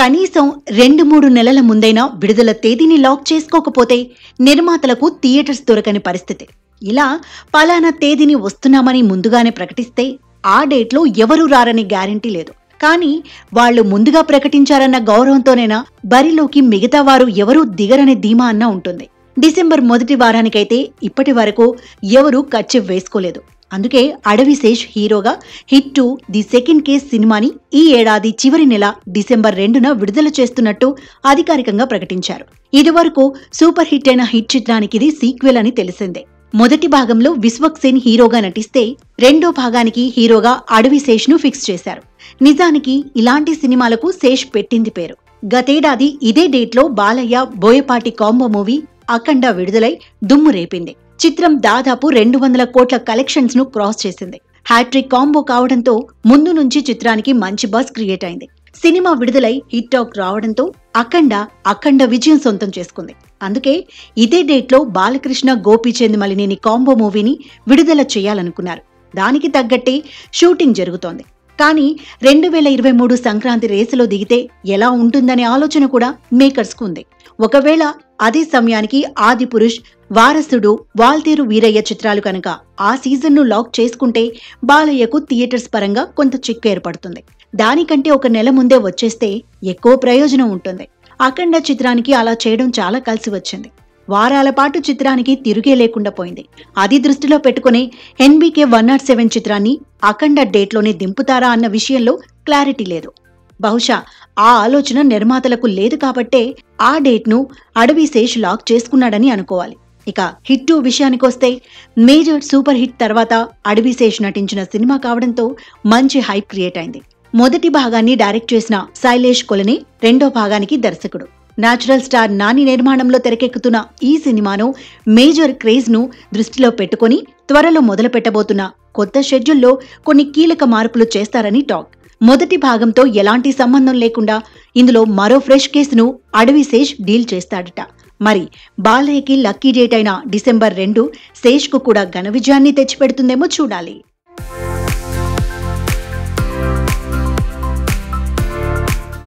కనీసం రెండు మూడు నెలల ముందైనా విడుదల తేదీని లాక్ చేసుకోకపోతే నిర్మాతలకు థియేటర్స్ దొరకని పరిస్థితి ఇలా పలానా తేదీని వస్తున్నామని ముందుగానే ప్రకటిస్తే ఆ డేట్లో ఎవరూ రారని గ్యారంటీ లేదు కానీ వాళ్ళు ముందుగా ప్రకటించారన్న గౌరవంతోనైనా బరిలోకి మిగతా వారు ఎవరూ దిగరనే ధీమా అన్నా ఉంటుంది డిసెంబర్ మొదటి వారానికైతే ఇప్పటి వరకు ఎవరూ కచ్చె వేసుకోలేదు అందుకే అడవిశేష్ హీరోగా hit to the second case సినిమాని ఈ ఏడాది చివరి నెల డిసెంబర్ రెండున విడుదల చేస్తున్నట్టు అధికారికంగా ప్రకటించారు ఇదివరకు సూపర్ హిట్ అయిన హిట్ చిత్రానికి ఇది సీక్వెల్ అని తెలిసిందే మొదటి భాగంలో విశ్వక్ సేన్ హీరోగా నటిస్తే రెండో భాగానికి హీరోగా అడవి శేష్ను ఫిక్స్ చేశారు నిజానికి ఇలాంటి సినిమాలకు శేష్ పెట్టింది పేరు గతేడాది ఇదే డేట్లో బాలయ్య బోయపాటి కాంబో మూవీ అఖండ విడుదలై దుమ్ము రేపింది చిత్రం దాదాపు రెండు వందల కోట్ల కలెక్షన్స్ ను క్రాస్ చేసింది హ్యాట్రిక్ కాంబో కావడంతో ముందు నుంచి చిత్రానికి మంచి బస్ క్రియేట్ అయింది సినిమా విడుదలై హిట్ టాక్ రావడంతో అఖండ అఖండ విజయం సొంతం చేసుకుంది అందుకే ఇదే డేట్లో బాలకృష్ణ గోపీచంద్ మలినేని కాంబో మూవీని విడుదల చేయాలనుకున్నారు దానికి తగ్గట్టే షూటింగ్ జరుగుతోంది కానీ రెండు వేల ఇరవై మూడు సంక్రాంతి రేసులో దిగితే ఎలా ఉంటుందనే ఆలోచన కూడా మేకర్స్కు ఉంది ఒకవేళ అదే సమయానికి ఆది పురుష్ వారసుడు వాల్తేరు వీరయ్య చిత్రాలు కనుక ఆ సీజన్ను లాక్ చేసుకుంటే బాలయ్యకు థియేటర్స్ పరంగా కొంత చిక్కు ఏర్పడుతుంది దానికంటే ఒక నెల ముందే వచ్చేస్తే ఎక్కువ ప్రయోజనం ఉంటుంది అఖండ చిత్రానికి అలా చేయడం చాలా కలిసి వచ్చింది వారాల పాటు చిత్రానికి తిరుగే లేకుండా పోయింది అది దృష్టిలో పెట్టుకుని ఎన్బీకే వన్ నాట్ సెవెన్ చిత్రాన్ని అఖండ డేట్లోనే దింపుతారా అన్న విషయంలో క్లారిటీ లేదు బహుశా ఆ ఆలోచన నిర్మాతలకు లేదు కాబట్టే ఆ డేట్ను అడవి శేష్ లాక్ చేసుకున్నాడని అనుకోవాలి ఇక హిట్ టూ విషయానికొస్తే మేజర్ సూపర్ హిట్ తర్వాత అడవి శేష్ నటించిన సినిమా కావడంతో మంచి హైప్ క్రియేట్ అయింది మొదటి భాగాన్ని డైరెక్ట్ చేసిన శైలేష్ కొలని రెండో భాగానికి దర్శకుడు నాచురల్ స్టార్ నాని నిర్మాణంలో తెరకెక్కుతున్న ఈ సినిమాను మేజర్ క్రేజ్ ను దృష్టిలో పెట్టుకుని త్వరలో మొదలు పెట్టబోతున్న కొత్త షెడ్యూల్లో కొన్ని కీలక మార్పులు చేస్తారని టాక్ మొదటి భాగంతో ఎలాంటి సంబంధం లేకుండా ఇందులో మరో ఫ్రెష్ కేసును అడవి శేష్ డీల్ చేస్తాడట మరి బాలయ్యకి లక్కీ డేట్ అయిన డిసెంబర్ రెండు శేష్కు కూడా ఘన విజయాన్ని తెచ్చిపెడుతుందేమో చూడాలి